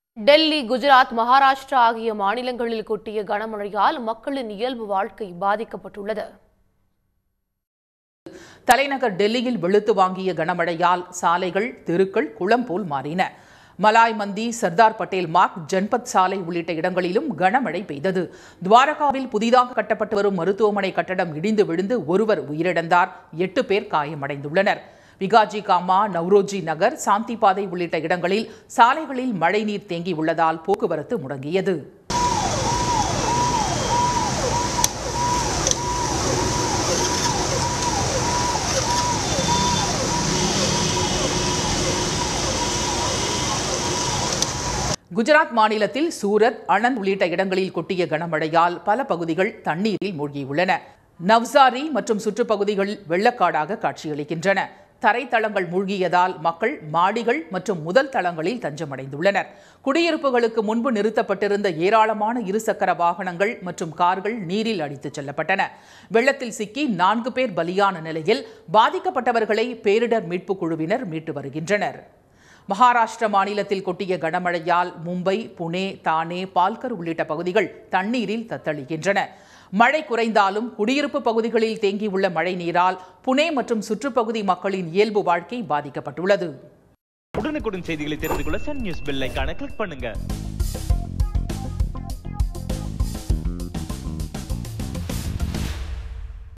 டெல்லி குஜராத் மகாராஷ்டிரா ஆகிய மாநிலங்களில் கொட்டிய கனமழையால் மக்களின் இயல்பு வாழ்க்கை பாதிக்கப்பட்டுள்ளது தலைநகர் டெல்லியில் வெளுத்து வாங்கிய கனமழையால் சாலைகள் தெருக்கள் குளம் போல் மாறின மலாய் மந்தி சர்தார் பட்டேல் மார்க் ஜன்பத் சாலை உள்ளிட்ட இடங்களிலும் கனமழை பெய்தது துவாரகாவில் புதிதாக கட்டப்பட்டு வரும் மருத்துவமனை கட்டடம் இடிந்து விழுந்து ஒருவர் உயிரிழந்தார் எட்டு பேர் காயமடைந்துள்ளனர் விகாஜி காமா நவ்ரோஜி நகர் சாந்தி பாதை உள்ளிட்ட இடங்களில் சாலைகளில் மழைநீர் தேங்கியுள்ளதால் போக்குவரத்து முடங்கியது குஜராத் மாநிலத்தில் சூரத் அனந்த் உள்ளிட்ட இடங்களில் கொட்டிய கனமழையால் பல பகுதிகள் தண்ணீரில் மூழ்கியுள்ளன நவ்சாரி மற்றும் சுற்றுப்பகுதிகள் வெள்ளக்காடாக காட்சியளிக்கின்றன தரைத்தளங்கள் மூழ்கியதால் மக்கள் மாடிகள் மற்றும் முதல் தளங்களில் தஞ்சமடைந்துள்ளனர் குடியிருப்புகளுக்கு முன்பு நிறுத்தப்பட்டிருந்த ஏராளமான இருசக்கர வாகனங்கள் மற்றும் கார்கள் நீரில் அடித்துச் செல்லப்பட்டன வெள்ளத்தில் சிக்கி நான்கு பேர் பலியான நிலையில் பாதிக்கப்பட்டவர்களை பேரிடர் மீட்புக் குழுவினர் மீட்டு வருகின்றனர் மகாராஷ்டிர மாநிலத்தில் கொட்டிய கனமழையால் மும்பை புனே தானே பால்கர் உள்ளிட்ட பகுதிகள் தண்ணீரில் தத்தளிக்கின்றன மழை குறைந்தாலும் குடியிருப்பு பகுதிகளில் தேங்கியுள்ள மழை நீரால் புனே மற்றும் சுற்றுப்பகுதி மக்களின் இயல்பு வாழ்க்கை பாதிக்கப்பட்டுள்ளது உடனுக்குடன் செய்திகளை தெரிந்து கொள்ள சன் நியூஸ் பெல் ஐகானை கிளிக் பண்ணுங்க